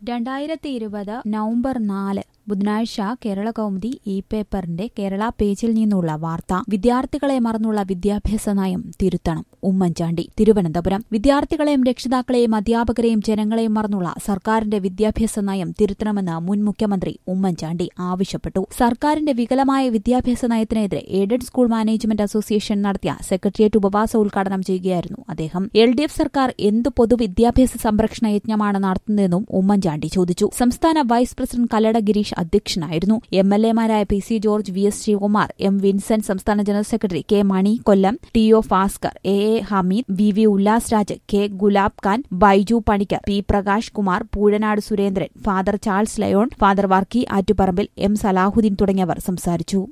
രണ്ടായിരത്തി ഇരുപത് നവംബർ നാല് ബുധനാഴ്ച കേരള കൗമുദി ഇ പേപ്പറിന്റെ കേരള പേജിൽ നിന്നുള്ള വാർത്ത വിദ്യാർത്ഥികളെ മറന്നുള്ള വിദ്യാഭ്യാസ നയം തിരുത്തണം ഉമ്മൻചാണ്ടി തിരുവനന്തപുരം വിദ്യാർത്ഥികളെയും രക്ഷിതാക്കളെയും അധ്യാപകരെയും ജനങ്ങളെയും മറന്നുള്ള സർക്കാരിന്റെ വിദ്യാഭ്യാസ നയം തിരുത്തണമെന്ന് മുൻ മുഖ്യമന്ത്രി ഉമ്മൻചാണ്ടി ആവശ്യപ്പെട്ടു സർക്കാരിന്റെ വികലമായ വിദ്യാഭ്യാസ നയത്തിനെതിരെ എയ്ഡഡ് സ്കൂൾ മാനേജ്മെന്റ് അസോസിയേഷൻ നടത്തിയ സെക്രട്ടേറിയറ്റ് ഉപവാസ ഉദ്ഘാടനം ചെയ്യുകയായിരുന്നു അദ്ദേഹം എൽ ഡി എഫ് സർക്കാർ എന്ത് പൊതുവിദ്യാഭ്യാസ സംരക്ഷണ യജ്ഞമാണ് നടത്തുന്നതെന്നും ഉമ്മൻചാണ്ടി ചോദിച്ചു സംസ്ഥാന വൈസ് പ്രസിഡന്റ് കല്ലട ഗിരീഷ് അധ്യക്ഷനായിരുന്നു എം എൽ എമാരായ P C George V S Sivakumar M Vincent സംസ്ഥാന general secretary K Mani Kollam T O Bhaskar A A Hameed V V Ullas Raj K Gulab Khan Baiju Panicker P Prakash Kumar Poozhanad Surendran father Charles Leon father Varkey Attuparambil M Salahuddin തുടങ്ങിയവർ സംസാരിച്ചു